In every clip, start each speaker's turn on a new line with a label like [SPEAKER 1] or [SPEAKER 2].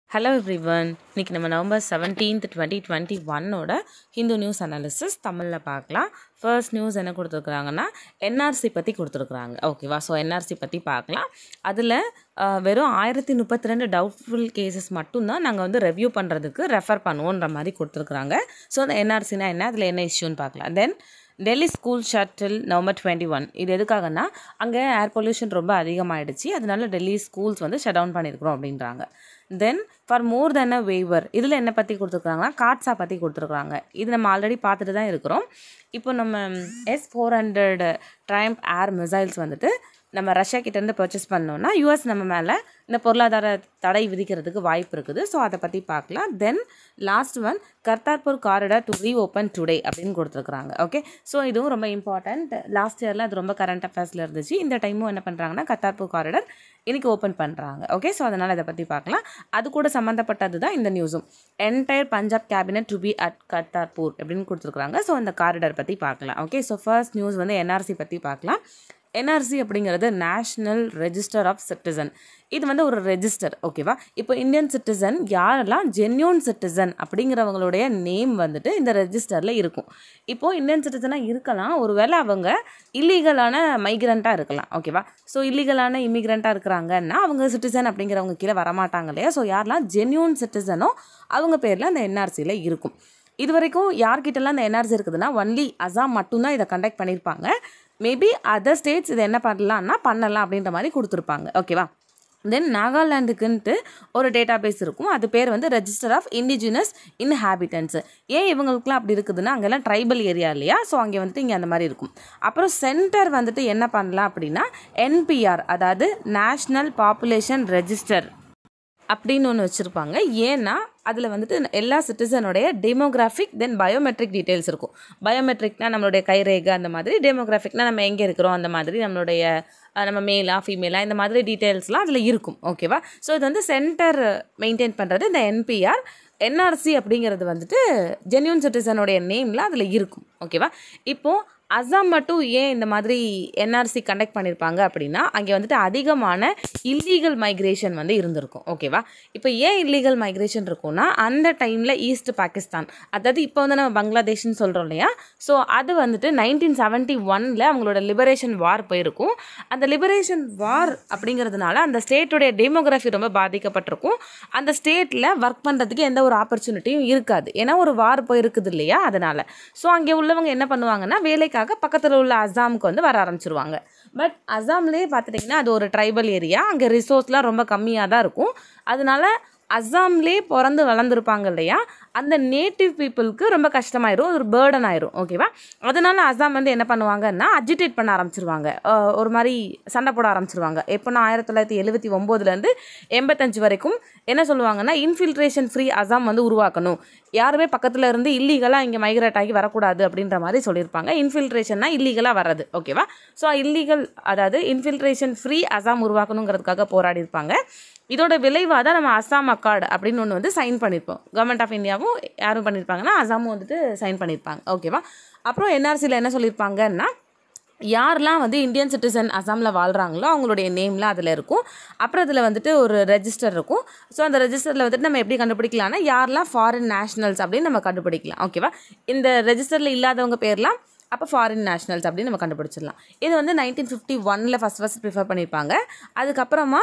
[SPEAKER 1] hello everyone இன்னைக்கு நம்ம November seventeenth twenty twenty ஒன்னோட ஹிந்து நியூஸ் அனாலிசிஸ் தமிழில் பார்க்கலாம் ஃபர்ஸ்ட் நியூஸ் என்ன கொடுத்துருக்குறாங்கன்னா என்ஆர்சி பற்றி கொடுத்துருக்குறாங்க ஓகேவா ஸோ என்ஆர்சி பற்றி பார்க்கலாம் அதில் வெறும் ஆயிரத்தி முப்பத்தி ரெண்டு டவுட்ஃபுல் கேசஸ் மட்டும்தான் நாங்கள் வந்து ரெவ்யூ பண்ணுறதுக்கு ரெஃபர் பண்ணுவோன்ற மாதிரி கொடுத்துருக்குறாங்க ஸோ அந்த என்ஆர்சினா என்ன அதில் என்ன இஷ்யூன்னு பார்க்கலாம் then Delhi school shut till November twenty one இது எதுக்காகன்னா அங்கே ஏர் பொல்யூஷன் ரொம்ப அதிகமாகிடுச்சு அதனால டெல்லி ஸ்கூல்ஸ் வந்து ஷட் டவுன் பண்ணியிருக்கிறோம் அப்படின்றாங்க தென் for more then a waiver இதில் என்ன பற்றி கொடுத்துருக்குறாங்கன்னா காட்ஸா பற்றி கொடுத்துருக்குறாங்க இது நம்ம ஆல்ரெடி பார்த்துட்டு தான் இருக்கிறோம் இப்போ நம்ம S four hundred triumph air missiles வந்துட்டு நம்ம ரஷ்யா கிட்டேருந்து பர்ச்சேஸ் பண்ணோன்னா யூஎஸ் நம்ம மேலே இந்த பொருளாதார தடை விதிக்கிறதுக்கு வாய்ப்பு இருக்குது ஸோ அதை பற்றி பார்க்கலாம் then last one Kartarpur corridor to reopen today அப்படின்னு கொடுத்துருக்குறாங்க ஓகே ஸோ இதுவும் ரொம்ப இம்பார்ட்டண்ட் லாஸ்ட் இயரில் அது ரொம்ப கரண்ட் அஃபேர்ஸில் இருந்துச்சு இந்த டைமும் என்ன பண்ணுறாங்கன்னா கர்த்தார்பூர் காரிடார் இன்றைக்கி ஓப்பன் பண்ணுறாங்க ஓகே ஸோ அதனால் இதை பற்றி பார்க்கலாம் அது கூட சம்மந்தப்பட்டது தான் இந்த நியூஸும் entire Punjab cabinet to be at Kartarpur அப்படின்னு கொடுத்துருக்குறாங்க ஸோ அந்த காரிடார் பற்றி பார்க்கலாம் ஓகே ஸோ ஃபர்ஸ்ட் நியூஸ் வந்து என்ஆர்சி பற்றி பார்க்கலாம் என்ஆர்சி அப்படிங்கிறது நேஷ்னல் ரெஜிஸ்டர் ஆஃப் சிட்டிசன் இது வந்து ஒரு ரெஜிஸ்டர் ஓகேவா இப்போ இந்தியன் சிட்டிசன் யாரெல்லாம் ஜென்யூன் சிட்டிசன் அப்படிங்கிறவங்களுடைய நேம் வந்துட்டு இந்த ரெஜிஸ்டரில் இருக்கும் இப்போது இந்தியன் சிட்டிசனாக இருக்கலாம் ஒருவேளை அவங்க இல்லீகலான மைக்ரண்ட்டாக இருக்கலாம் ஓகேவா ஸோ இல்லீகலான இமிக்ரெண்ட்டாக இருக்கிறாங்கன்னா அவங்க சிட்டிசன் அப்படிங்கிறவங்க கீழே வரமாட்டாங்க இல்லையா ஸோ யாரெல்லாம் ஜென்யூன் சிட்டிசனோ அவங்க பேரில் அந்த என்ஆர்சியில் இருக்கும் இது வரைக்கும் யார்கிட்டலாம் அந்த என்ஆர்சி இருக்குதுன்னா ஒன்லி அசாம் மட்டும்தான் இதை கண்டக்ட் பண்ணியிருப்பாங்க மேபி அதர் ஸ்டேட்ஸ் இதை என்ன பண்ணலாம்னா பண்ணலாம் அப்படின்ற மாதிரி கொடுத்துருப்பாங்க ஓகேவா தென் நாகாலாண்டுக்குன்ட்டு ஒரு டேட்டா பேஸ் இருக்கும் அது பேர் வந்து ரெஜிஸ்டர் ஆஃப் இண்டிஜினஸ் இன்ஹேபிட்டன்ஸ் ஏன் இவங்களுக்குலாம் அப்படி இருக்குதுன்னா அங்கெல்லாம் ட்ரைபல் ஏரியா இல்லையா ஸோ அங்கே வந்துட்டு இங்கே அந்த மாதிரி இருக்கும் அப்புறம் சென்டர் வந்துட்டு என்ன பண்ணலாம் அப்படின்னா என்பிஆர் அதாவது நேஷ்னல் பாப்புலேஷன் ரெஜிஸ்டர் அப்படின்னு ஒன்று வச்சுருப்பாங்க ஏன்னா அதில் வந்துட்டு எல்லா சிட்டிசனுடைய டெமோகிராஃபிக் தென் பயோமெட்ரிக் டீட்டெயில்ஸ் இருக்கும் பயோமெட்ரிக்னா நம்மளுடைய கைரேகை அந்த மாதிரி டெமோகிராஃபிக்னா நம்ம எங்கே இருக்கிறோம் அந்த மாதிரி நம்மளுடைய நம்ம மேலா ஃபீமேலா இந்த மாதிரி டீட்டெயில்ஸ்லாம் அதில் இருக்கும் ஓகேவா ஸோ இது வந்து சென்டர் மெயின்டைன் பண்ணுறது இந்த என்பிஆர் என்ஆர்சி அப்படிங்கிறது வந்துட்டு ஜென்யூன் சிட்டிசனுடைய நேமில் அதில் இருக்கும் ஓகேவா இப்போது அசாம் மட்டும் ஏன் இந்த மாதிரி என்ஆர்சி கண்டக்ட் பண்ணியிருப்பாங்க அப்படின்னா அங்கே வந்துட்டு அதிகமான இல்லீகல் மைக்ரேஷன் வந்து இருந்திருக்கும் ஓகேவா இப்போ ஏன் இல்லீகல் மைக்ரேஷன் இருக்கும்னா அந்த டைமில் ஈஸ்ட் பாகிஸ்தான் அதாவது இப்போ வந்து நம்ம பங்களாதேஷ்னு சொல்கிறோம் இல்லையா ஸோ அது வந்துட்டு நைன்டீன் செவன்ட்டி ஒனில் அவங்களோட லிபரேஷன் வார் போயிருக்கும் அந்த லிபரேஷன் வார் அப்படிங்கிறதுனால அந்த ஸ்டேட்டுடைய டெமோகிராஃபி ரொம்ப பாதிக்கப்பட்டிருக்கும் அந்த ஸ்டேட்டில் ஒர்க் பண்ணுறதுக்கு எந்த ஒரு ஆப்பர்ச்சுனிட்டியும் இருக்காது ஏன்னா ஒரு வார் போயிருக்குது இல்லையா அதனால் ஸோ அங்கே உள்ளவங்க என்ன பண்ணுவாங்கன்னா வேலைக்கு வேலைக்காக பக்கத்தில் உள்ள அசாமுக்கு வந்து வர ஆரம்பிச்சிருவாங்க பட் அசாம்லேயே பார்த்துட்டிங்கன்னா அது ஒரு ட்ரைபல் ஏரியா அங்கே ரிசோர்ஸ்லாம் ரொம்ப கம்மியாக தான் இருக்கும் அதனால அசாம்லேயே பிறந்து வளர்ந்துருப்பாங்க இல்லையா அந்த நேட்டிவ் பீப்புளுக்கு ரொம்ப கஷ்டமாயிரும் ஒரு பேர்டன் ஆயிரும் ஓகேவா அதனால அசாம் வந்து என்ன பண்ணுவாங்கன்னா அஜிடேட் பண்ண ஆரம்பிச்சிருவாங்க ஒரு மாதிரி சண்டை போட ஆரம்பிச்சிருவாங்க எப்போனா ஆயிரத்தி தொள்ளாயிரத்தி எழுபத்தி ஒம்போதுலேருந்து எண்பத்தஞ்சு வரைக்கும் என்ன சொல்லுவாங்கன்னா இன்ஃபில்ட்ரேஷன் ஃப்ரீ அசாம் வந்து உருவாக்கணும் யாருமே பக்கத்தில் இருந்து இல்லீகலாக இங்கே மைக்ரேட் ஆகி வரக்கூடாது அப்படின்ற மாதிரி சொல்லியிருப்பாங்க இன்ஃபில்ட்ரேஷன்னா இல்லீகலாக வர்றது ஓகேவா ஸோ இல்லீகல் அதாவது இன்ஃபில்ட்ரேஷன் ஃப்ரீ அசாம் உருவாக்கணுங்கிறதுக்காக போராடி இருப்பாங்க இதோட விளைவாக தான் நம்ம அசாம் அக்கார்டு அப்படின்னு ஒன்று வந்து சைன் பண்ணியிருப்போம் கவர்மெண்ட் ஆஃப் இந்தியாவும் யாரும் பண்ணியிருப்பாங்கன்னா அசாமும் வந்துட்டு சைன் பண்ணியிருப்பாங்க ஓகேவா அப்புறம் என்ஆர்சியில் என்ன சொல்லியிருப்பாங்கன்னா யாரெல்லாம் வந்து இந்தியன் சிட்டிசன் அசாமில் வாழ்கிறாங்களோ அவங்களுடைய நேம்லாம் அதில் இருக்கும் அப்புறம் அதில் வந்துட்டு ஒரு ரெஜிஸ்டர் இருக்கும் ஸோ அந்த ரெஜிஸ்டரில் வந்துட்டு நம்ம எப்படி கண்டுபிடிக்கலாம்னா யாரெல்லாம் ஃபாரின் நேஷ்னல்ஸ் அப்படின்னு நம்ம கண்டுபிடிக்கலாம் ஓகேவா இந்த ரெஜிஸ்டரில் இல்லாதவங்க பேர்லாம் அப்போ ஃபாரின் நேஷ்னல்ஸ் அப்படின்னு நம்ம கண்டுபிடிச்சிடலாம் இது வந்து நைன்டீன் ஃபிஃப்டி ஒனில் ஃபஸ்ட் ஃபஸ்ட் ப்ரிஃபர் பண்ணியிருப்பாங்க அதுக்கப்புறமா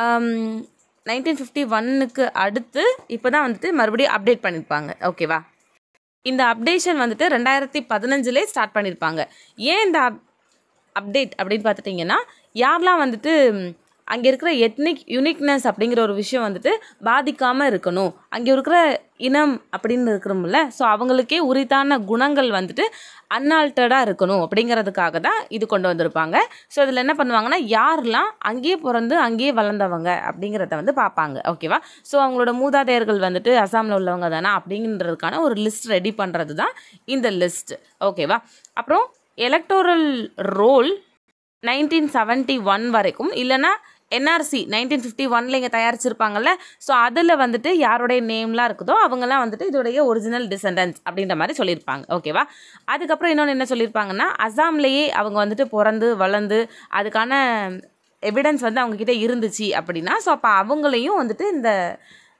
[SPEAKER 1] நைன்டீன் ஃபிஃப்டி ஒன்னுக்கு அடுத்து இப்போ தான் வந்துட்டு மறுபடியும் அப்டேட் பண்ணியிருப்பாங்க ஓகேவா இந்த அப்டேஷன் வந்துட்டு ரெண்டாயிரத்தி பதினஞ்சுலேயே ஸ்டார்ட் பண்ணியிருப்பாங்க ஏன் இந்த அப் அப்டேட் அப்படின்னு பார்த்துட்டிங்கன்னா யாரெல்லாம் வந்துட்டு அங்கே இருக்கிற எத்னிக் யூனிக்னஸ் அப்படிங்கிற ஒரு விஷயம் வந்துட்டு பாதிக்காமல் இருக்கணும் அங்கே இருக்கிற இனம் அப்படின்னு இருக்கிறோம்ல ஸோ அவங்களுக்கே உரித்தான குணங்கள் வந்துட்டு அன்ஆல்டர்டாக இருக்கணும் அப்படிங்கிறதுக்காக தான் இது கொண்டு வந்திருப்பாங்க ஸோ இதில் என்ன பண்ணுவாங்கன்னா யாரெல்லாம் அங்கேயே பிறந்து அங்கேயே வளர்ந்தவங்க அப்படிங்கிறத வந்து பார்ப்பாங்க ஓகேவா ஸோ அவங்களோட மூதாதையர்கள் வந்துட்டு அசாமில் உள்ளவங்க தானே அப்படிங்கிறதுக்கான ஒரு லிஸ்ட் ரெடி பண்ணுறது தான் இந்த லிஸ்ட் ஓகேவா அப்புறம் electoral roll nineteen seventy one வரைக்கும் இல்லைனா என்ஆர்சி நைன்டீன் ஃபிஃப்டி ஒனில் இங்கே தயாரிச்சிருப்பாங்கல்ல ஸோ அதில் வந்துட்டு யாருடைய நேம்லாம் இருக்குதோ அவங்கெல்லாம் வந்துட்டு இதோடைய ஒரிஜினல் டிசெண்டன்ஸ் அப்படின்ற மாதிரி சொல்லியிருப்பாங்க ஓகேவா அதுக்கப்புறம் இன்னொன்று என்ன சொல்லியிருப்பாங்கன்னா அசாம்லேயே அவங்க வந்துட்டு பிறந்து வளர்ந்து அதுக்கான எவிடன்ஸ் வந்து அவங்கக்கிட்ட இருந்துச்சு அப்படின்னா ஸோ அப்போ அவங்களையும் வந்துட்டு இந்த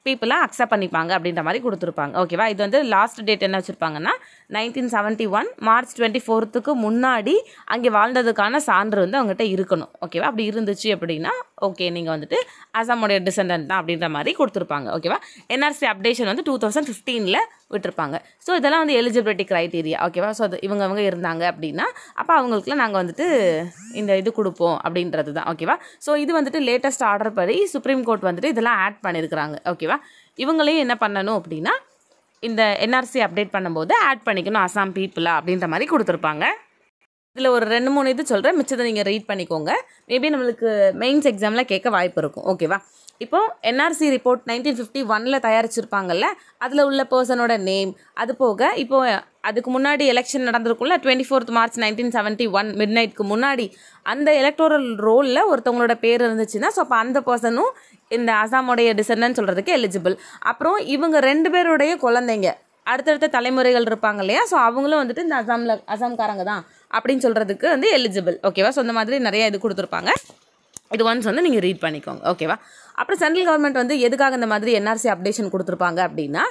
[SPEAKER 1] பீப்புளாக அக்செப்ட் பண்ணிப்பாங்க அப்படின்ற மாதிரி கொடுத்துருப்பாங்க ஓகேவா இது வந்து லாஸ்ட் டேட் என்ன வச்சுருப்பாங்கன்னா nineteen seventy one March twenty ஃபோர்த்துக்கு முன்னாடி அங்கே வாழ்ந்ததுக்கான சான்று வந்து அவங்ககிட்ட இருக்கணும் ஓகேவா அப்படி இருந்துச்சு அப்படின்னா ஓகே நீங்கள் வந்துட்டு அசாமுடைய டிசெண்டன்ட் தான் அப்படின்ற மாதிரி கொடுத்துருப்பாங்க ஓகேவா என்ஆர்சி அப்டேஷன் வந்து டூ தௌசண்ட் ஃபிஃப்டீனில் விட்டுருப்பாங்க ஸோ இதெல்லாம் வந்து எலிஜிபிலிட்டி க்ரைட்டீரியா ஓகேவா ஸோ அது இவங்க அவங்க இருந்தாங்க அப்படின்னா அப்போ அவங்களுக்குலாம் நாங்கள் வந்துட்டு இந்த இது கொடுப்போம் அப்படின்றது தான் ஓகேவா ஸோ இது வந்துட்டு லேட்டஸ்ட் ஆர்டர் படி சுப்ரீம் கோர்ட் வந்துட்டு இதெல்லாம் ஆட் பண்ணியிருக்கிறாங்க ஓகேவா இவங்களையும் என்ன பண்ணணும் அப்படின்னா இந்த என்ஆர்சி அப்டேட் பண்ணும்போது ஆட் பண்ணிக்கணும் அசாம் பீப்புளா அப்படின்ற மாதிரி கொடுத்துருப்பாங்க இதில் ஒரு ரெண்டு மூணு இது சொல்கிறேன் மிச்சத்தை நீங்கள் ரீட் பண்ணிக்கோங்க மேபி நம்மளுக்கு மெயின்ஸ் எக்ஸாமில் கேட்க வாய்ப்பு இருக்கும் ஓகேவா இப்போ என்ஆர்சி ரிப்போர்ட் நைன்டீன் ஃபிஃப்டி ஒனில் தயாரிச்சிருப்பாங்கல்ல அதில் உள்ள பர்சனோட நேம் அது போக இப்போ அதுக்கு முன்னாடி எலெக்ஷன் நடந்திருக்கும்ல twenty fourth March nineteen seventy one mid நைட்க்கு முன்னாடி அந்த எலக்டோரல் ரோலில் ஒருத்தவங்களோட பேர் இருந்துச்சுன்னா ஸோ அப்போ அந்த பர்சனும் இந்த அசாமுடைய டிசெண்டன்ட் சொல்கிறதுக்கு எலிஜிபிள் அப்புறம் இவங்க ரெண்டு பேருடைய குழந்தைங்க அடுத்தடுத்த தலைமுறைகள் இருப்பாங்க இல்லையா ஸோ அவங்களும் வந்துட்டு இந்த அசாமில் அசாம்காரங்க தான் அப்படின்னு சொல்கிறதுக்கு வந்து எலிஜிபிள் ஓகேவா ஸோ இந்த மாதிரி நிறைய இது கொடுத்துருப்பாங்க இது ஒன்ஸ் வந்து நீங்கள் ரீட் பண்ணிக்கோங்க ஓகேவா அப்புறம் சென்ட்ரல் கவர்மெண்ட் வந்து எதுக்காக இந்த மாதிரி என்ஆர்சி அப்டேஷன் கொடுத்துருப்பாங்க அப்படின்னா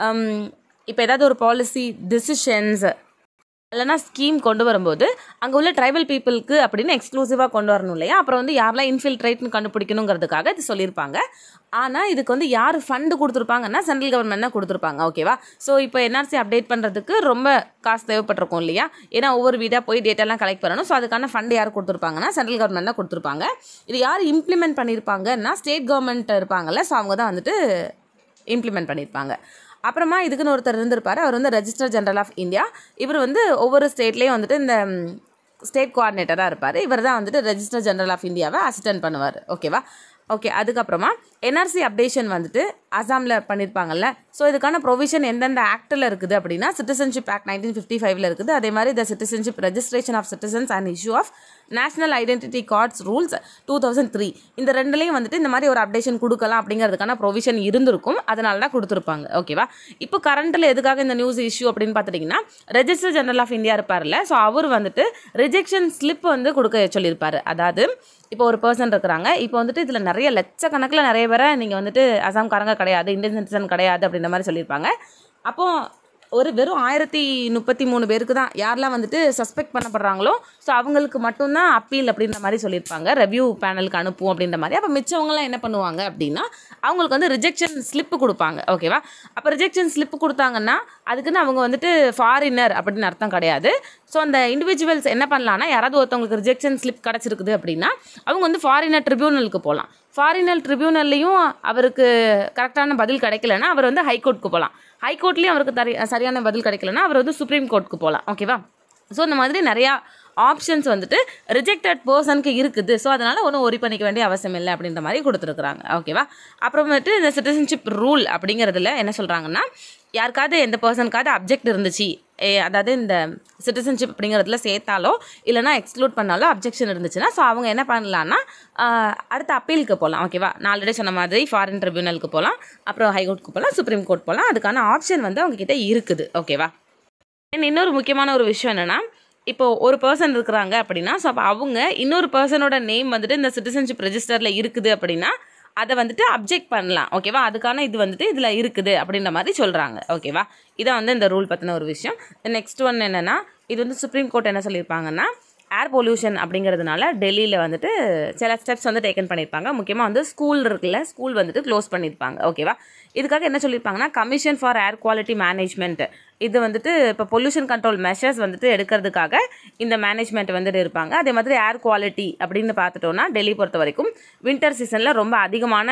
[SPEAKER 1] இப்போ ஏதாவது ஒரு பாலிசி டிசிஷன்ஸ் இல்லைனா ஸ்கீம் கொண்டு வரும்போது அங்கே உள்ள ட்ரைபல் பீப்புளுக்கு அப்படின்னு எக்ஸ்க்ளூசிவாக கொண்டு வரணும் இல்லையா அப்புறம் வந்து யாரெல்லாம் இன்ஃபில்ட்ரேட்னு கண்டுபிடிக்கணுங்கிறதுக்காக இது சொல்லியிருப்பாங்க ஆனால் இதுக்கு வந்து யார் ஃபண்டு கொடுத்துருப்பாங்கன்னா சென்ட்ரல் கவர்மெண்ட் தான் கொடுத்துருப்பாங்க ஓகேவா ஸோ இப்போ என்ஆர்சி அப்டேட் பண்ணுறதுக்கு ரொம்ப காசு தேவைப்பட்டிருக்கும் இல்லையா ஏன்னா ஒவ்வொரு வீடாக போய் டேட்டாலாம் கலெக்ட் பண்ணணும் ஸோ அதுக்கான ஃபண்டு யார் கொடுத்துருப்பாங்கன்னா சென்ட்ரல் கவர்மெண்ட் தான் கொடுத்துருப்பாங்க இது யார் இம்ப்ளிமெண்ட் பண்ணியிருப்பாங்கன்னா ஸ்டேட் கவர்மெண்ட் இருப்பாங்கல்ல ஸோ அவங்க தான் வந்துட்டு இம்ப்ளிமெண்ட் பண்ணியிருப்பாங்க அப்புறமா இதுக்குன்னு ஒருத்தர் இருந்திருப்பார் அவர் வந்து ரெஜிஸ்டர் ஜெனரல் ஆஃப் இந்தியா இவர் வந்து ஒவ்வொரு ஸ்டேட்லேயும் வந்துட்டு இந்த ஸ்டேட் கோஆர்டினேட்டராக இருப்பார் இவர் தான் வந்துட்டு ரெஜிஸ்டர் ஜெனரல் ஆஃப் இந்தியாவை அசிஸ்டன்ட் பண்ணுவார் ஓகேவா ஓகே அதுக்கப்புறமா என்ஆர்சி அப்டேஷன் வந்துட்டு அசாமில் பண்ணியிருப்பாங்கல்ல ஸோ இதுக்கான ப்ரொவிஷன் எந்தெந்த ஆக்டில் இருக்குது அப்படின்னா சிட்டிசன்ஷிப் ஆக்ட் நைன்டீன் ஃபிஃப்டி ஃபைவ்ல இருக்குது அதே மாதிரி the citizenship registration of citizens and issue of national identity cards rules two thousand three இந்த ரெண்டுலேயும் வந்துட்டு இந்த மாதிரி ஒரு அப்டேஷன் கொடுக்கலாம் அப்படிங்கிறதுக்கான ப்ரொவிஷன் இருந்திருக்கும் அதனால தான் கொடுத்துருப்பாங்க ஓகேவா இப்போ கரண்ட்டில் எதுக்காக இந்த நியூஸ் இஷ்யூ அப்படின்னு பார்த்துட்டிங்கன்னா ரெஜிஸ்டர் ஜெனரல் ஆஃப் இந்தியா இருப்பார்ல ஸோ அவர் வந்துட்டு ரிஜெக்ஷன் ஸ்லிப் வந்து கொடுக்க சொல்லியிருப்பார் அதாவது இப்போ ஒரு பர்சன் இருக்கிறாங்க இப்போ வந்துட்டு இதில் நிறைய லட்சக்கணக்கில் நிறைய பேரை நீங்கள் வந்துட்டு அசாம்காரங்க கிடையாது இந்தியன் சிட்டிசன் கிடையாது அப்படின்ற மாதிரி சொல்லியிருப்பாங்க அப்போது ஒரு வெறும் ஆயிரத்தி முப்பத்தி மூணு பேருக்கு தான் யாரெல்லாம் வந்துட்டு சஸ்பெக்ட் பண்ணப்படுறாங்களோ ஸோ அவங்களுக்கு மட்டும்தான் அப்பீல் அப்படின்ற மாதிரி சொல்லியிருப்பாங்க ரெவ்யூ பேனலுக்கு அனுப்புவோம் அப்படின்ற மாதிரி அப்போ மிச்சவங்களாம் என்ன பண்ணுவாங்க அப்படின்னா அவங்களுக்கு வந்து ரிஜெக்ஷன் ஸ்லிப்பு கொடுப்பாங்க ஓகேவா அப்போ ரிஜெக்ஷன் ஸ்லிப்பு கொடுத்தாங்கன்னா அதுக்குன்னு அவங்க வந்துட்டு ஃபாரினர் அப்படின்னு அர்த்தம் கிடையாது ஸோ அந்த இண்டிவிஜுவல்ஸ் என்ன பண்ணலான்னா யாராவது ஒருத்தவங்களுக்கு ரிஜெக்ஷன் ஸ்லிப் கிடச்சிருக்குது அப்படின்னா அவங்க வந்து ஃபாரினர் ட்ரிபியூனலுக்கு போகலாம் ஃபாரினல் ட்ரிபியூனல்லையும் அவருக்கு கரெக்டான பதில் கிடைக்கலன்னா அவர் வந்து ஹைகோர்ட்டுக்கு போகலாம் ஹைகோர்ட்லேயும் அவருக்கு தரி சரியான பதில் கிடைக்கலன்னா அவர் வந்து சுப்ரீம் கோர்ட்டுக்கு போகலாம் ஓகேவா ஸோ இந்த மாதிரி நிறையா ஆப்ஷன்ஸ் வந்துட்டு ரிஜெக்டட் பர்சனுக்கு இருக்குது ஸோ அதனால் ஒன்றும் ஒரி பண்ணிக்க வேண்டிய அவசியம் இல்லை அப்படின்ற மாதிரி கொடுத்துருக்குறாங்க ஓகேவா அப்புறமேட்டு இந்த சிட்டிசன்ஷிப் ரூல் அப்படிங்கிறதுல என்ன சொல்கிறாங்கன்னா யாருக்காவது எந்த பர்சனுக்காவது அப்ஜெக்ட் இருந்துச்சு ஏ அதாவது இந்த சிட்டிசன்ஷிப் அப்படிங்கிறதுல சேர்த்தாலோ இல்லைனா எக்ஸ்க்ளூட் பண்ணாலோ அப்ஜெக்ஷன் இருந்துச்சுன்னா ஸோ அவங்க என்ன பண்ணலான்னா அடுத்த அப்பீலுக்கு போகலாம் ஓகேவா நான் ஆல்ரெடி சொன்ன மாதிரி ஃபாரின் ட்ரிபியூனலுக்கு போகலாம் அப்புறம் ஹைகோர்ட்டுக்கு போகலாம் சுப்ரீம் கோர்ட் போகலாம் அதுக்கான ஆப்ஷன் வந்து அவங்க கிட்ட இருக்குது ஓகேவா இன்னொரு முக்கியமான ஒரு விஷயம் என்னென்னா இப்போ ஒரு பர்சன் இருக்கிறாங்க அப்படின்னா ஸோ அப்போ அவங்க இன்னொரு பர்சனோட நேம் வந்துட்டு இந்த சிட்டிசன்ஷிப் ரெஜிஸ்டரில் இருக்குது அப்படின்னா அதை வந்துட்டு அப்ஜெக்ட் பண்ணலாம் ஓகேவா அதுக்கான இது வந்துட்டு இதில் இருக்குது அப்படின்ற மாதிரி சொல்கிறாங்க ஓகேவா இதான் வந்து இந்த ரூல் பற்றின ஒரு விஷயம் நெக்ஸ்ட் ஒன் என்னென்னா இது வந்து சுப்ரீம் கோர்ட் என்ன சொல்லியிருப்பாங்கன்னா ஏர் பொல்யூஷன் அப்படிங்கிறதுனால டெல்லியில் வந்துட்டு சில ஸ்டெப்ஸ் வந்து டேக்கன் பண்ணியிருப்பாங்க முக்கியமாக வந்து ஸ்கூல் இருக்குல்ல ஸ்கூல் வந்துட்டு க்ளோஸ் பண்ணியிருப்பாங்க ஓகேவா இதுக்காக என்ன சொல்லியிருப்பாங்கன்னா commission for air quality management இது வந்துட்டு இப்போ பொல்யூஷன் கண்ட்ரோல் மெஷர்ஸ் வந்துட்டு எடுக்கிறதுக்காக இந்த மேனேஜ்மெண்ட் வந்துட்டு இருப்பாங்க அதே மாதிரி ஏர் குவாலிட்டி அப்படின்னு பார்த்துட்டோன்னா டெல்லி பொறுத்த வரைக்கும் வின்டர் சீசனில் ரொம்ப அதிகமான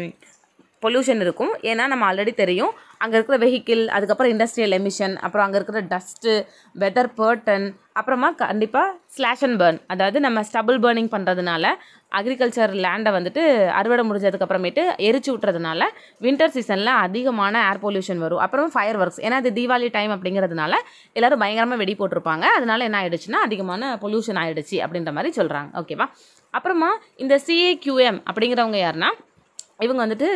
[SPEAKER 1] பொல்யூஷன் இருக்கும் ஏன்னா நம்ம ஆல்ரெடி தெரியும் அங்கே இருக்கிற வெஹிக்கிள் அதுக்கப்புறம் இண்டஸ்ட்ரியல் எமிஷன் அப்புறம் அங்கே இருக்கிற டஸ்ட்டு வெதர் பர்டன் அப்புறமா கண்டிப்பாக ஸ்லாஷ் அண்ட் பேர்ன் அதாவது நம்ம ஸ்டபுள் பேர்னிங் பண்ணுறதுனால அக்ரிகல்ச்சர் லேண்டை வந்துட்டு அறுவடை முடிஞ்சதுக்கப்புறமேட்டு எரிச்சு விட்டுறதுனால வின்டர் சீசனில் அதிகமான ஏர் பொல்யூஷன் வரும் அப்புறம் ஃபயர் ஒர்க்ஸ் ஏன்னா இது தீபாவளி டைம் அப்படிங்கிறதுனால எல்லோரும் பயங்கரமாக வெடி போட்டிருப்பாங்க அதனால என்ன ஆயிடுச்சுன்னா அதிகமான பொல்யூஷன் ஆயிடுச்சு அப்படின்ற மாதிரி சொல்கிறாங்க ஓகேவா அப்புறமா இந்த சிஏக்யூஎம் அப்படிங்கிறவங்க யாருன்னா இவங்க வந்துட்டு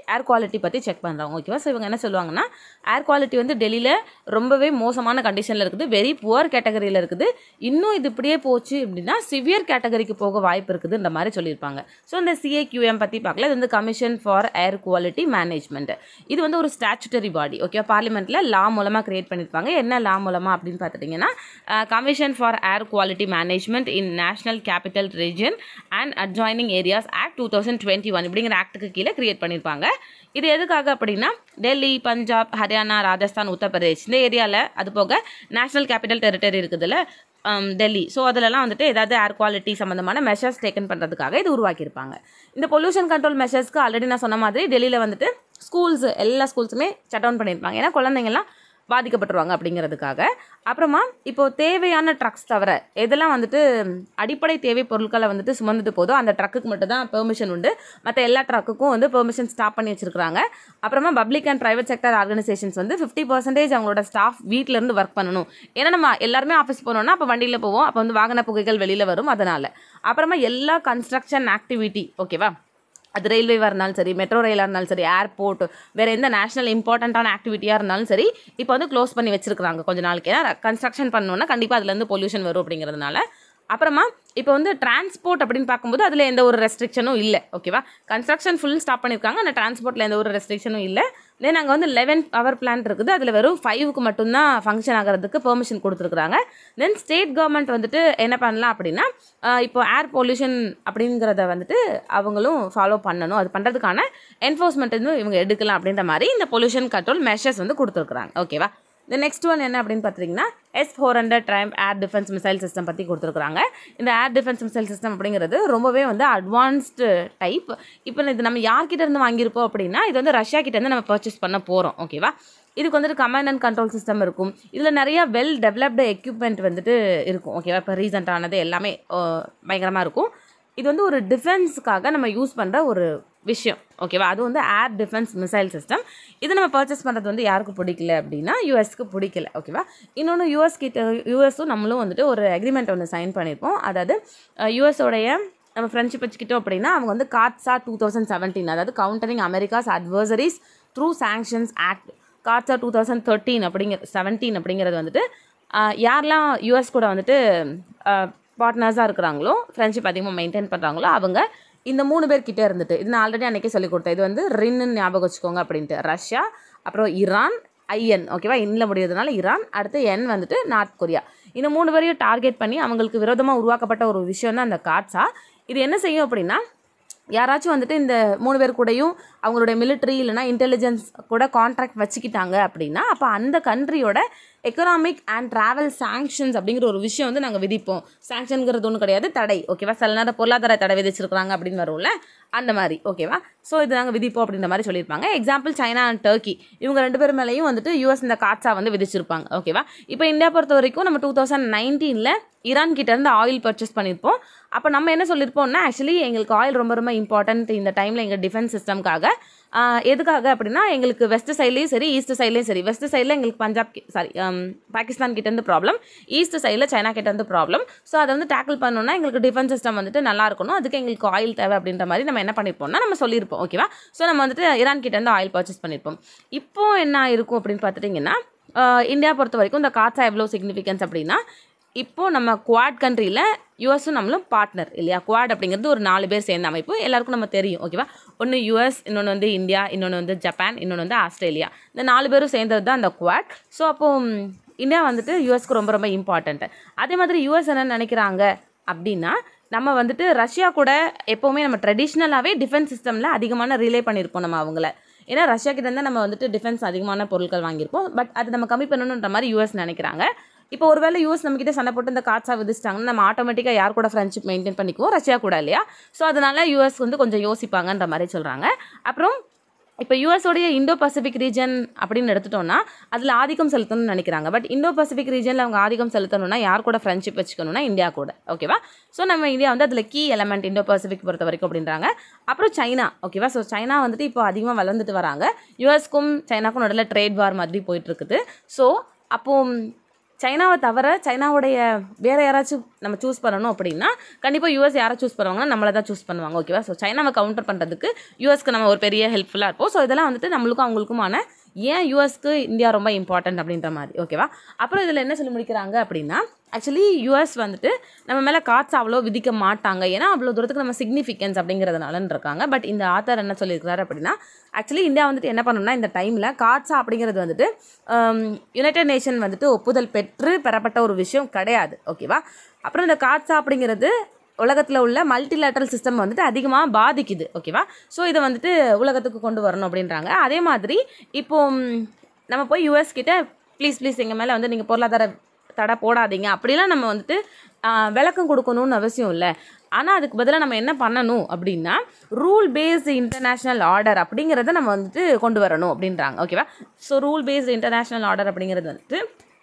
[SPEAKER 1] ஏர் குவாலிட்டி பற்றி செக் பண்ணுறாங்க ஓகேவா ஸோ இவங்க என்ன சொல்லுவாங்கன்னா ஏர் குவாலிட்டி வந்து டெல்லியில் ரொம்பவே மோசமான கண்டிஷனில் இருக்குது வெரி புவர் கேட்டகரியில் இருக்குது இன்னும் இது இப்படியே போச்சு அப்படின்னா சிவியர் கேட்டகரிக்கு போக வாய்ப்பு இருக்குதுன்ற மாதிரி சொல்லியிருப்பாங்க ஸோ இந்த சிஏக்யூஎம் பற்றி பார்க்கல இது வந்து commission for air quality management இது வந்து ஒரு ஸ்டாச்சுட்டரி பாடி ஓகேவா பார்லிமெண்ட்டில் லா மூலமாக கிரியேட் பண்ணியிருப்பாங்க என்ன லா மூலமாக அப்படின்னு பார்த்துட்டிங்கன்னா commission for air quality management in national capital region and adjoining areas act two thousand twenty one இப்படிங்கிற ஆக்ட்டுக்கு கீழே கிரியேட் பண்ணியிருப்பாங்க இது எதுக்காக அப்படின்னா டெல்லி பஞ்சாப் ஹரியானா ராஜஸ்தான் உத்தரப்பிரதேஷ் இந்த ஏரியாவில் அது போக நேஷனல் கேபிட்டல் டெரிட்டரி இருக்குதுல்ல um, டெல்லி ஸோ அதிலலாம் வந்துட்டு ஏதாவது ஏர் குவாலிட்டி சம்மந்தமான மெஷர்ஸ் டேக்கன் பண்ணுறதுக்காக இது உருவாக்கியிருப்பாங்க இந்த பொல்யூஷன் கண்ட்ரோல் மெஷர்ஸ்க்கு ஆல்ரெடி நான் சொன்ன மாதிரி டெல்லியில் வந்துட்டு ஸ்கூல்ஸ் எல்லா ஸ்கூல்ஸுமே ஷட் டவுன் பண்ணியிருப்பாங்க ஏன்னா குழந்தைங்கள்லாம் பாதிக்கப்பட்டுருவாங்க அப்படிங்கிறதுக்காக அப்புறமா இப்போ தேவையான ட்ரக்ஸ் தவிர எதெல்லாம் வந்துட்டு அடிப்படை தேவை பொருட்களை வந்துட்டு சுமந்துட்டு போதோ அந்த ட்ரக்குக்கு மட்டும் தான் பெர்மிஷன் உண்டு மற்ற எல்லா ட்ரக்குக்கும் வந்து பெர்மிஷன் ஸ்டாப் பண்ணி வச்சிருக்காங்க அப்புறமா public and private sector organisations வந்து ஃபிஃப்டி பர்சன்டேஜ் அவங்களோட ஸ்டாஃப் வீட்டிலேருந்து ஒர்க் பண்ணணும் ஏன்னா நம்ம எல்லாருமே ஆஃபீஸ் போனோம்னா அப்போ வண்டியில் போவோம் அப்போ வந்து வாகன புகைகள் வெளியில் வரும் அதனால் அப்புறமா எல்லா கன்ஸ்ட்ரக்ஷன் ஆக்டிவிட்டி ஓகேவா அது ரயில்வேவாக இருந்தாலும் சரி மெட்ரோ ரயிலாக இருந்தாலும் சரி ஏர்போர்ட் வேறு எந்த நேஷனல் இம்பார்ட்டண்ட்டான ஆக்டிவிட்டியாக இருந்தாலும் சரி இப்போ வந்து க்ளோஸ் பண்ணி வச்சிருக்காங்க கொஞ்ச நாளைக்கு ஏன்னா கன்ஸ்ட்ரக்ஷன் பண்ணணுன்னா கண்டிப்பாக அதுலேருந்து பொல்யூஷன் வரும் அப்படிங்கிறதுனால அப்புறமா இப்போ வந்து டிரான்ஸ்போர்ட் அப்படின்னு பார்க்கும்போது அதில் எந்த ஒரு ரெஸ்ட்ரிக்ஷனும் இல்லை ஓகேவா கன்ஸ்ட்ரக்ஷன் ஃபுல் ஸ்டாப் பண்ணியிருக்காங்க அந்த டிரான்ஸ்போர்ட்டில் எந்த ஒரு ரெஸ்ட்ரிக்ஷனும் இல்லை தென் அங்கே வந்து லெவன் பவர் பிளான்ட் இருக்குது அதில் வெறும் ஃபைவுக்கு மட்டும்தான் ஃபங்க்ஷன் ஆகிறதுக்கு பெர்மிஷன் கொடுத்துருக்குறாங்க தென் ஸ்டேட் கவர்மெண்ட் வந்துட்டு என்ன பண்ணலாம் அப்படின்னா ஆஹ் இப்போ ஏர் பொல்யூஷன் அப்படிங்கிறத வந்துட்டு அவங்களும் ஃபாலோ பண்ணணும் அது பண்ணுறதுக்கான என்ஃபோர்ஸ்மெண்ட் வந்து இவங்க எடுக்கலாம் அப்படின்ற மாதிரி இந்த பொல்யூஷன் கண்ட்ரோல் மெஷர்ஸ் வந்து கொடுத்துருக்குறாங்க ஓகேவா இந்த நெக்ஸ்ட் ஒன் என்ன அப்படின்னு பார்த்தீங்கன்னா S four hundred triumph air defence missile system பற்றி கொடுத்துருக்காங்க இந்த ஏர் டிஃபென்ஸ் மிசைல் சிஸ்டம் அப்படிங்கிறது ரொம்பவே வந்து அட்வான்ஸ்டு டைப் இப்போ இது நம்ம யார்கிட்ட இருந்து வாங்கியிருப்போம் அப்படின்னா இது வந்து ரஷ்யா கிட்ட இருந்து நம்ம பர்ச்சேஸ் பண்ண போகிறோம் ஓகேவா இதுக்கு வந்துட்டு கமாண்ட் அண்ட் கண்ட்ரோல் சிஸ்டம் இருக்கும் இதில் நிறைய வெல் டெவலப்டு எக்யூப்மெண்ட் வந்துட்டு இருக்கும் ஓகேவா இப்போ ரீசெண்டானது எல்லாமே பயங்கரமாக இருக்கும் இது வந்து ஒரு டிஃபென்ஸுக்காக நம்ம யூஸ் பண்ணுற ஒரு விஷயம் ஓகேவா அது வந்து ஏர் டிஃபென்ஸ் மிசைல் சிஸ்டம் இது நம்ம பர்ச்சேஸ் பண்ணுறது வந்து யாருக்கு பிடிக்கல அப்படின்னா யூஎஸ்க்கு பிடிக்கல ஓகேவா இன்னொன்று யூஎஸ் கிட்ட யூஎஸும் நம்மளும் வந்துட்டு ஒரு அக்ரிமெண்ட் ஒன்று சைன் பண்ணியிருப்போம் அதாவது யூஎஸோடைய நம்ம ஃப்ரெண்ட்ஷிப் வச்சுக்கிட்டோம் அப்படின்னா அவங்க வந்து காட்ஸா டூ தௌசண்ட் செவன்டீன் அதாவது countering America's adversaries through sanctions act CAATSA two thousand thirteen அப்படிங்கிற செவன்டீன் அப்படிங்கிறது வந்துட்டு ஆஹ் யாரெல்லாம் யூஎஸ் கூட வந்துட்டு பார்ட்னர்ஸாக இருக்கிறாங்களோ ஃப்ரெண்ட்ஷிப் அதிகமாக மெயின்டைன் பண்ணுறாங்களோ அவங்க இந்த மூணு பேர் கிட்டே இருந்துட்டு இது நான் ஆல்ரெடி அன்றைக்கே சொல்லி கொடுத்தேன் இது வந்து ரின்னு ஞாபகம் வச்சுக்கோங்க அப்படின்ட்டு ரஷ்யா அப்புறம் ஈரான் ஐஎன் ஓகேவா இன்னில் முடியறதுனால ஈரான் அடுத்து என் வந்துட்டு நார்த் கொரியா இந்த மூணு பேரையும் டார்கெட் பண்ணி அவங்களுக்கு விரோதமாக உருவாக்கப்பட்ட ஒரு விஷயம் தான் அந்த காட்ஸா இது என்ன செய்யும் அப்படின்னா யாராச்சும் வந்துட்டு இந்த மூணு பேர் கூடயும் அவங்களுடைய மிலிட்ரி இல்லைனா இன்டெலிஜென்ஸ் கூட கான்ட்ராக்ட் வச்சுக்கிட்டாங்க அப்படின்னா அப்போ அந்த கண்ட்ரியோட எக்கனாமிக் அண்ட் ட்ராவல் சாங்ஷன்ஸ் அப்படிங்கிற ஒரு விஷயம் வந்து நாங்கள் விதிப்போம் சாங்ஷனுங்கிறது ஒன்றும் கிடையாது தடை ஓகேவா சில நேரம் பொருளாதார தடை விதிச்சிருக்கிறாங்க அப்படின்னு வரும்ல அந்த மாதிரி ஓகேவா ஸோ இது நாங்கள் விதிப்போம் அப்படின்ற மாதிரி சொல்லியிருப்பாங்க எக்ஸாம்பிள் சைனா அண்ட் டர்க்கி இவங்க ரெண்டு பேர் மேலேயும் வந்துட்டு யூஎஸ் இந்த காட்ஸா வந்து விதிச்சிருப்பாங்க ஓகேவா இப்போ இந்தியா பொறுத்த வரைக்கும் நம்ம டூ தௌசண்ட் நைன்டீனில் ஈரான் கிட்ட இருந்து ஆயில் பர்ச்சேஸ் பண்ணியிருப்போம் அப்போ நம்ம என்ன சொல்லியிருப்போம்னா ஆக்சுவலி எங்களுக்கு ஆயில் ரொம்ப ரொம்ப இம்பார்ட்டன்ட் இந்த டைமில் எங்கள் டிஃபென்ஸ் சிஸ்டம்காக எதுக்காக அப்படின்னா எங்களுக்கு வெஸ்ட் சைட்லேயும் சரி ஈஸ்ட் சைட்லேயும் சரி வெஸ்ட் சைடில் எங்களுக்கு பஞ்சாப் சாரி பாகிஸ்தான் கிட்டேருந்து ப்ராப்ளம் ஈஸ்ட் சைடில் சைனா கிட்டேருந்து ப்ராப்ளம் ஸோ அதை வந்து டேக்கிள் பண்ணணும்னா எங்களுக்கு டிஃபென்ஸ் சிஸ்டம் வந்துட்டு நல்லா இருக்கணும் அதுக்கு எங்களுக்கு ஆயில் தேவை அப்படின்ற மாதிரி நம்ம என்ன பண்ணியிருப்போம்னா நம்ம சொல்லியிருப்போம் ஓகேவா ஸோ நம்ம வந்துட்டு ஈரான் கிட்டேருந்து ஆயில் பர்ச்சேஸ் பண்ணியிருப்போம் இப்போ என்ன இருக்கும் அப்படின்னு பார்த்துட்டிங்கன்னா இந்தியா பொறுத்த வரைக்கும் இந்த காட்ஸா எவ்வளோ சிக்னிஃபிகன்ஸ் அப்படின்னா இப்போது நம்ம குவாட் கண்ட்ரியில் யூஎஸும் நம்மளும் பார்ட்னர் இல்லையா குவாட் அப்படிங்கிறது ஒரு நாலு பேர் சேர்ந்த அமைப்பு எல்லாருக்கும் நம்ம தெரியும் ஓகேவா ஒன்று யூஎஸ் இன்னொன்று வந்து இந்தியா இன்னொன்று வந்து ஜப்பான் இன்னொன்று வந்து ஆஸ்திரேலியா இந்த நாலு பேரும் சேர்ந்தது தான் அந்த குவாட் ஸோ அப்போது இந்தியா வந்துட்டு யூஎஸ்க்கு ரொம்ப ரொம்ப இம்பார்ட்டண்ட்டு அதே மாதிரி யூஎஸ் என்ன நினைக்கிறாங்க அப்படின்னா நம்ம வந்துட்டு ரஷ்யா கூட எப்போவுமே நம்ம ட்ரெடிஷ்னலாகவே டிஃபென்ஸ் சிஸ்டமில் அதிகமான ரிலே பண்ணியிருப்போம் நம்ம அவங்கள ஏன்னா ரஷ்யா கிட்ட இருந்தால் நம்ம வந்துட்டு டிஃபென்ஸ் அதிகமான பொருட்கள் வாங்கியிருப்போம் பட் அது நம்ம கம்மி பண்ணணுன்ற மாதிரி யூஎஸ் நினைக்கிறாங்க இப்போ ஒருவேளை யூஎஸ் நம்மக்கிட்ட சண்டை போட்டு இந்த காட்ஸா விதிச்சிட்டாங்கன்னா நம்ம ஆட்டோமேட்டிக்காக யார் கூட ஃப்ரெண்ட்ஷிப் மெயின்டைன் பண்ணிக்குவோம் ரஷ்யா கூட இல்லையா ஸோ அதனால யூஎஸ் வந்து கொஞ்சம் யோசிப்பாங்கன்ற மாதிரி சொல்கிறாங்க அப்புறம் இப்போ யூஎஸோடைய இந்தோ பசிபிக் ரீஜன் அப்படின்னு எடுத்துட்டோம்னா அதில் ஆதிக்கம் செலுத்தணும்னு நினைக்கிறாங்க பட் இந்தோ பசிபிக் ரீஜனில் அவங்க ஆதிக்கம் செலுத்தணும்னா யார் கூட ஃப்ரெண்ட்ஷிப் வச்சுக்கணும்னா இந்தியா கூட ஓகேவா ஸோ நம்ம இந்தியா வந்து அதில் கீ எலமெண்ட் இந்தோ பசிபிக் பொறுத்த வரைக்கும் அப்படின்றாங்க அப்புறம் சைனா ஓகேவா ஸோ சைனா வந்துட்டு இப்போ அதிகமாக வளர்ந்துட்டு வராங்க யூஎஸ்க்கும் சைனாக்கும் நடுவில் ட்ரேட் வார் மாதிரி போயிட்டு இருக்குது ஸோ அப்போ சைனாவை தவிர சைனாவுடைய வேறு யாராச்சும் நம்ம சூஸ் பண்ணணும் அப்படின்னா கண்டிப்பாக யூஎஸ் யாரை சூஸ் பண்ணுவாங்கன்னா நம்மளை தான் சூஸ் பண்ணுவாங்க ஓகேவா ஸோ சைனாவை கவுண்டர் பண்ணுறதுக்கு யூஎஸ்க்கு நம்ம ஒரு பெரிய ஹெல்ப்ஃபுல்லாக இருப்போம் ஸோ இதெல்லாம் வந்துட்டு நம்மளுக்கும் அவங்களுக்குமான ஏன் யூஎஸ்க்கு இந்தியா ரொம்ப இம்பார்ட்டன்ட் அப்படின்ற மாதிரி ஓகேவா அப்புறம் இதில் என்ன சொல்லி முடிக்கிறாங்க அப்படின்னா ஆக்சுவலி யூஎஸ் வந்துட்டு நம்ம மேலே காட்ஸ் அவ்வளோ விதிக்க மாட்டாங்க ஏன்னா அவ்வளோ தூரத்துக்கு நம்ம சிக்னிஃபிகன்ஸ் அப்படிங்கிறதுனாலன்னு இருக்காங்க பட் இந்த ஆத்தர் என்ன சொல்லியிருக்காரு அப்படின்னா ஆக்சுவலி இந்தியா வந்துட்டு என்ன பண்ணணும்னா இந்த டைமில் காட்ஸா அப்படிங்கிறது வந்துட்டு யுனைடெட் நேஷன் வந்துட்டு ஒப்புதல் பெற்று பெறப்பட்ட ஒரு விஷயம் கிடையாது ஓகேவா அப்புறம் இந்த காட்ஸா அப்படிங்கிறது உலகத்தில் உள்ள மல்டிலேட்டரல் சிஸ்டம் வந்துட்டு அதிகமாக பாதிக்குது ஓகேவா ஸோ இதை வந்துட்டு உலகத்துக்கு கொண்டு வரணும் அப்படின்றாங்க அதே மாதிரி இப்போ ம், நம்ம போய் யூஎஸ் கிட்ட ப்ளீஸ் ப்ளீஸ் எங்கள் மேலே வந்து நீங்கள் பொருளாதார தடை போடாதீங்க அப்படிலாம் நம்ம வந்துட்டு ஆ, விளக்கம் கொடுக்கணும்னு அவசியம் இல்லை ஆனால் அதுக்கு பதிலாக நம்ம என்ன பண்ணணும் அப்படின்னா ரூல் பேஸ்டு இன்டர்நேஷ்னல் ஆர்டர் அப்படிங்கிறத நம்ம வந்துட்டு கொண்டு வரணும் அப்படின்றாங்க ஓகேவா so rule based international order அப்படிங்கிறது வந்துட்டு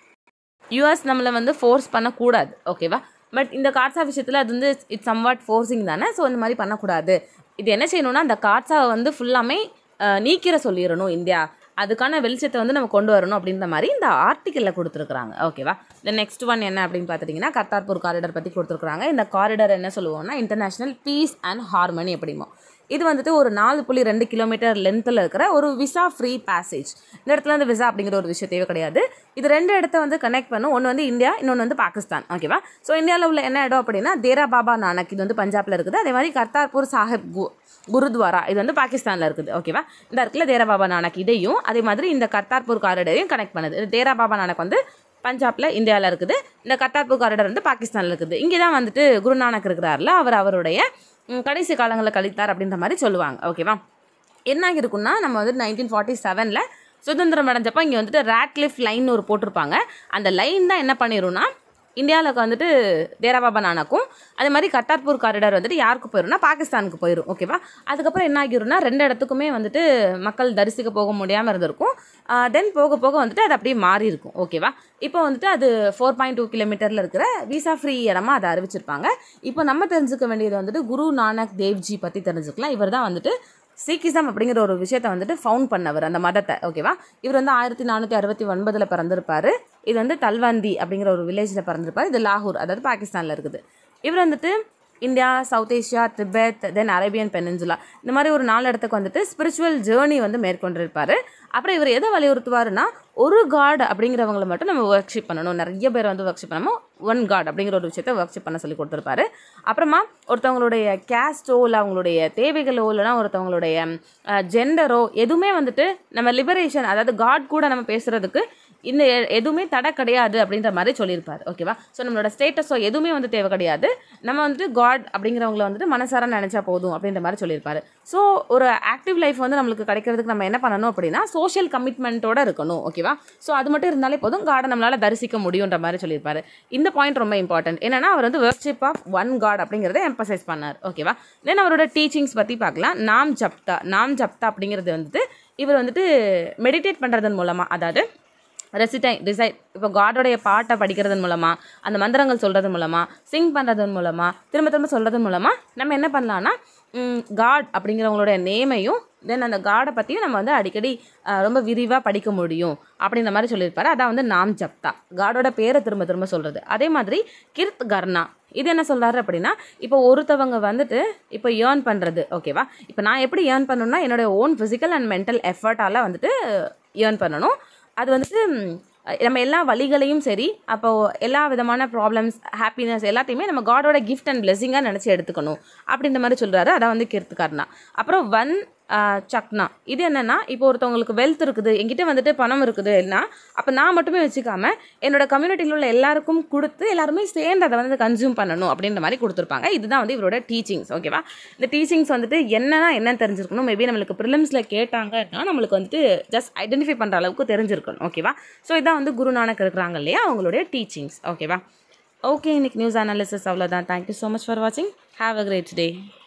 [SPEAKER 1] யூஎஸ் நம்மளை வந்து ஃபோர்ஸ் பண்ணக்கூடாது ஓகேவா பட் இந்த கார்ட்ஸா விஷயத்தில் அது வந்து இட்ஸ் சம்வாட் ஃபோர்ஸிங் தானே ஸோ இந்த மாதிரி பண்ணக்கூடாது இது என்ன செய்யணும்னா அந்த கார்ட்ஸாவை வந்து ஃபுல்லாமே அஹ், நீக்கிற சொல்லிடணும் இந்தியா அதுக்கான வெளிச்சத்தை வந்து நம்ம கொண்டு வரணும் அப்படின்ற மாதிரி இந்த ஆர்டிக்கலில் கொடுத்துருக்குறாங்க ஓகேவா இந்த நெக்ஸ்ட் ஒன் என்ன அப்படின்னு பார்த்துட்டிங்கன்னா கர்த்தார்பூர் காரிடர் பற்றி கொடுத்துருக்குறாங்க இந்த காரிடர் என்ன சொல்லுவோம்னா இன்டர்நேஷ்னல் பீஸ் அண்ட் ஹார்மனி அப்படிமோ இது வந்துட்டு ஒரு நாலு புள்ளி ரெண்டு கிலோமீட்டர் லென்த்தில் இருக்கிற ஒரு விசா ஃப்ரீ பேசேஜ் இந்த இடத்துல வந்து விசா அப்படிங்கிற ஒரு விஷயம் தேவை கிடையாது இது ரெண்டு இடத்த வந்து கனெக்ட் பண்ணும் ஒன்று வந்து இந்தியா இன்னொன்று வந்து பாகிஸ்தான் ஓகேவா ஸோ இந்தியாவில் உள்ள என்ன இடம் அப்படின்னா தேரா பாபா நானக் இது வந்து பஞ்சாப்ல இருக்குது அதே மாதிரி கர்த்தார்பூர் சாஹிப் கு குருத்வாரா இது வந்து பாகிஸ்தானில் இருக்குது ஓகேவா இந்த இடத்துல தேரா பாபா நானக் இதையும் அதே மாதிரி இந்த கர்த்தார்பூர் காரிடரையும் கனெக்ட் பண்ணுது இது தேரா பாபா நானக் வந்து பஞ்சாப்ல இந்தியாவில் இருக்குது இந்த கர்த்தார்பூர் காரிடர் வந்து பாகிஸ்தானில் இருக்குது இங்கே தான் வந்துட்டு குருநானக் இருக்கிறார்ல அவர் அவருடைய ம், கடைசி காலங்களில் கழித்தார் அப்படின்ற மாதிரி சொல்லுவாங்க ஓகேவா என்ன இருக்குன்னா நம்ம வந்து நைன்டீன் ஃபார்ட்டி செவனில் சுதந்திரம் அடைஞ்சப்போ இங்கே வந்துட்டு ரேட்லிஃப் லைன் ஒரு போட்டிருப்பாங்க அந்த லைன் தான் என்ன பண்ணிடும்னா இந்தியாவில் வந்துட்டு தேராபாபா நானக்கும் அதே மாதிரி கட்டார்பூர் காரிடார் வந்துட்டு யாருக்கு போயிரும்னா பாகிஸ்தானுக்கு போயிடும் ஓகேவா அதுக்கப்புறம் என்ன ஆகிரும்னா ரெண்டு இடத்துக்குமே வந்துட்டு மக்கள் தரிசிக்க போக முடியாமல் இருந்திருக்கும் தென் போக போக வந்துட்டு அது அப்படியே மாறி இருக்கும் ஓகேவா இப்போ வந்துட்டு அது ஃபோர் பாயிண்ட் டூ கிலோமீட்டரில் இருக்கிற விசா ஃப்ரீ இடமா அதை அறிவிச்சிருப்பாங்க இப்போ நம்ம தெரிஞ்சுக்க வேண்டியது வந்துட்டு குரு நானக் தேவ்ஜி பற்றி தெரிஞ்சுக்கலாம் இவர் தான் வந்துட்டு சீக்கிசம் அப்படிங்கிற ஒரு விஷயத்தை வந்துட்டு ஃபவுண்ட் பண்ணவர் அந்த மதத்தை ஓகேவா இவர் வந்து ஆயிரத்தி நானூற்றி அறுபத்தி ஒன்பதில் பிறந்திருப்பாரு இது வந்து தல்வந்தி அப்படிங்கிற ஒரு வில்லேஜில் பிறந்திருப்பாரு இது லாகூர் அதாவது பாகிஸ்தானில் இருக்குது இவர் வந்துட்டு India south Asia Tibet then Arabian peninsula இந்த மாதிரி ஒரு நாலு இடத்துக்கு வந்துட்டு ஸ்பிரிச்சுவல் ஜேர்னி வந்து மேற்கொண்டிருப்பார் அப்புறம் இவர் எதை வலியுறுத்துவாருன்னா ஒரு காட் அப்படிங்கிறவங்கள மட்டும் நம்ம ஒர்க்ஷிப் பண்ணணும் நிறைய பேர் வந்து ஒர்க்ஷிப் பண்ணாமல் ஒன் காட் அப்படிங்கிற ஒரு விஷயத்த ஒர்க்ஷிப் பண்ண சொல்லி கொடுத்துருப்பாரு அப்புறமா ஒருத்தவங்களுடைய கேஸ்டோ இல்லை அவங்களுடைய தேவைகளோ இல்லைனா ஒருத்தவங்களுடைய ஜெண்டரோ எதுவுமே வந்துட்டு நம்ம லிபரேஷன் அதாவது காட் கூட நம்ம பேசுகிறதுக்கு இந்த எ- எதுவுமே தடை கிடையாது அப்படின்ற மாதிரி சொல்லியிருப்பார் ஓகேவா ஸோ நம்மளோட ஸ்டேட்டஸோ எதுவுமே வந்து தேவை கிடையாது நம்ம வந்துட்டு காட் அப்படிங்கிறவங்கள வந்துட்டு மனசார நினச்சா போதும் அப்படின்ற மாதிரி சொல்லியிருப்பாரு ஸோ ஒரு ஆக்டிவ் லைஃப் வந்து நம்மளுக்கு கிடைக்கிறதுக்கு நம்ம என்ன பண்ணணும் அப்படின்னா சோஷியல் கமிட்மெண்ட்டோட இருக்கணும் ஓகேவா ஸோ அது மட்டும் இருந்தாலே போதும் காடை நம்மளால் தரிசிக்க முடியுன்ற மாதிரி சொல்லியிருப்பாரு இந்த பாயிண்ட் ரொம்ப இம்பார்ட்டன்ட் என்னன்னா அவர் வந்து ஒர்க்ஷிப் ஆஃப் ஒன் காட் அப்படிங்கிறத எம்பசைஸ் பண்ணார் ஓகேவா தென் அவரோட டீச்சிங்ஸ் பற்றி பார்க்கலாம் நாம் ஜப்தா நாம் ஜப்தா அப்படிங்கிறது வந்துட்டு இவர் வந்துட்டு மெடிடேட் பண்ணுறதன் மூலமாக அதாவது ரெசிட்டை ரிசைட் இப்போ காடோடைய பாட்டை படிக்கிறதன் மூலமாக அந்த மந்திரங்கள் சொல்கிறதன் மூலமாக சிங் பண்ணுறதன் மூலமாக திரும்ப திரும்ப சொல்கிறதன் மூலமாக நம்ம என்ன பண்ணலான்னா காட் அப்படிங்கிறவங்களுடைய நேமையும் தென் அந்த காடை பற்றியும் நம்ம வந்து அடிக்கடி அஹ், ரொம்ப விரிவாக படிக்க முடியும் அப்படின்ற மாதிரி சொல்லியிருப்பாரு அதான் வந்து நாம் ஜப்தா காடோட பேரை திரும்ப திரும்ப சொல்கிறது அதே மாதிரி கிர்த் கர்ணா இது என்ன சொல்றாரு அப்படின்னா இப்போ ஒருத்தவங்க வந்துட்டு இப்போ ஏர்ன் பண்ணுறது ஓகேவா இப்போ நான் எப்படி ஏர்ன் பண்ணணும்னா என்னோட ஓன் ஃபிசிக்கல் அண்ட் மென்டல் எஃபர்ட்டால் வந்துட்டு ஏர்ன் பண்ணணும் அது வந்துட்டு ம், நம்ம எல்லா வழிகளையும் சரி அப்போ எல்லா விதமான ப்ராப்ளம்ஸ் ஹாப்பினஸ் எல்லாத்தையுமே நம்ம காடோட கிஃப்ட் அண்ட் பிளெஸிங்காக நினச்சி எடுத்துக்கணும் அப்படின்ற மாதிரி சொல்கிறாரு அதான் வந்து கீர்த்திகார்னா அப்புறம் வன் ஆஹ், சக்னா இது என்னென்னா இப்போ ஒருத்தவங்களுக்கு வெல்த் இருக்குது என்கிட்ட வந்துட்டு பணம் இருக்குதுன்னா அப்போ நான் மட்டுமே வச்சுக்காம என்னோட கம்யூனிட்டியில் உள்ள எல்லாருக்கும் கொடுத்து எல்லாருமே சேர்ந்து அதை வந்து கன்சியூம் பண்ணணும் அப்படின்ற மாதிரி கொடுத்துருப்பாங்க இதுதான் வந்து இவரோட டீச்சிங்ஸ் ஓகேவா இந்த டீச்சிங்ஸ் வந்துட்டு என்னன்னா என்னன்னு தெரிஞ்சிருக்கணும் மேபி நம்மளுக்கு ப்ரிலிம்ஸில் கேட்டாங்கன்னா நம்மளுக்கு வந்துட்டு ஜஸ்ட் ஐடென்டிஃபை பண்ணுற அளவுக்கு தெரிஞ்சிருக்கணும் ஓகேவா ஸோ இதான் வந்து குருநானக் இருக்கிறாங்க இல்லையா அவங்களுடைய டீச்சிங்ஸ் ஓகேவா ஓகே இன்னைக்கு நியூஸ் அனாலிசிஸ் அவ்வளோதான் தேங்க்யூ ஸோ மச் ஃபார் வாட்சிங் ஹாவ் அ கிரேட் டே